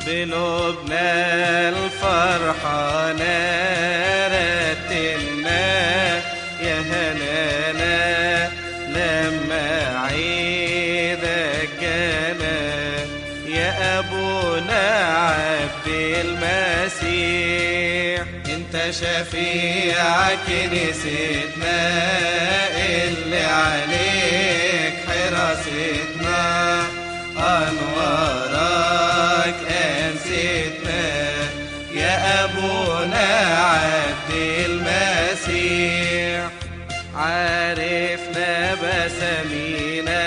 بلبنا الفرحانة رتلنا يا هنانا لما عيدك جانا يا أبونا عبد المسيح انت شفيع كنيستنا اللي عليك حراستنا أنوارك أنستنا يا أبونا عبد المسيح عارفنا بسمينا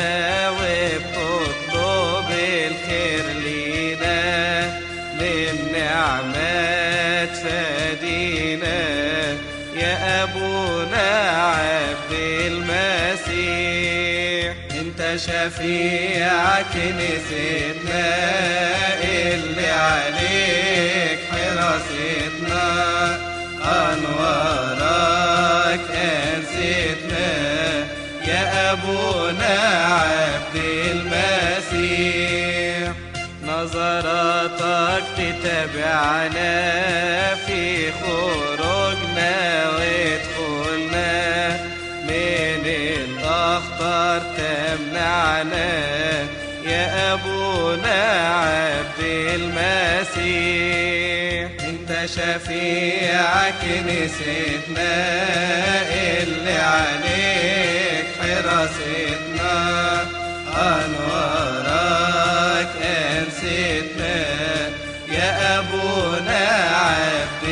وبتطلب الخير لينا من نعمة فدينا يا أبونا عبد المسيح انت شفيع كنيستنا اللي عليك حراستنا أنوارك أنستنا يا أبونا عبد المسيح نظراتك تتبعنا في خروجنا ودخولنا من الأخطر تمنعنا يا أبونا عبد المسيح انت شفيع كنيستنا اللي عليك حراستنا أنوارك أنستنا يا أبونا عبد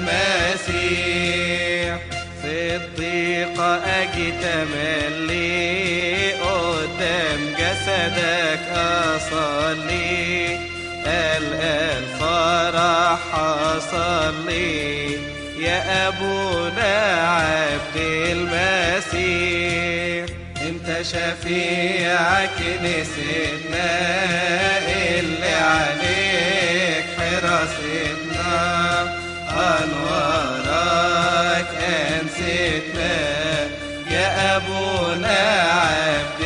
المسيح في الضيقة أجي تملي قدام جسدك أصلي ألقى الفرح حصل لي يا أبونا عبد المسيح انت شفيع كنيستنا اللي عليك حراستنا أنوارك أنستنا يا أبونا عبد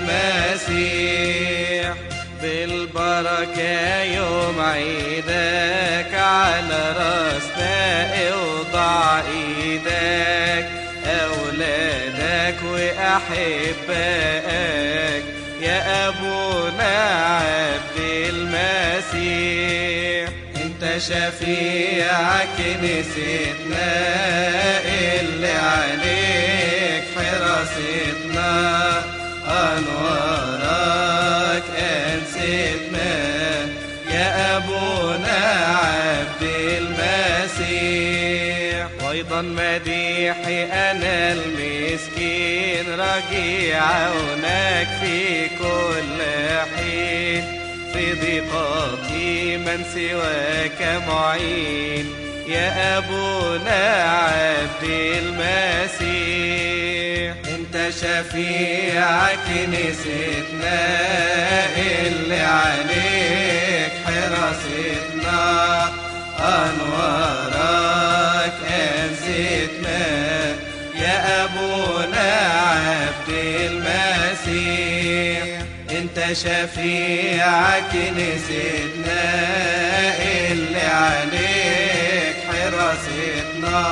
المسيح بالبركة يوم عيدك على راسنا اوضع ايدك أولادك وأحبائك يا أبونا عبد المسيح انت شفيع كنيستنا اللي عليك حراستنا أنوارك أنستنا يا أبونا عبد المسيح وأيضا مديحي أنا المسكين رجيع عونك في كل حين في ضيقاتي من سواك معين يا أبونا عبد المسيح انت شفيع كنيستنا اللي عليك حراستنا أنوارك أنستنا يا أبونا عبد المسيح انت شفيع كنيستنا اللي عليك حراستنا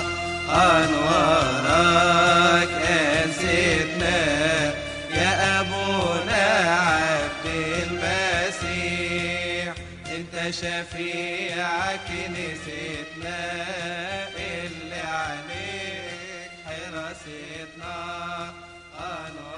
أنوارك أنستنا يا أبونا عبد المسيح انت شفيع كنيستنا اللي عليك حراستنا أنوارك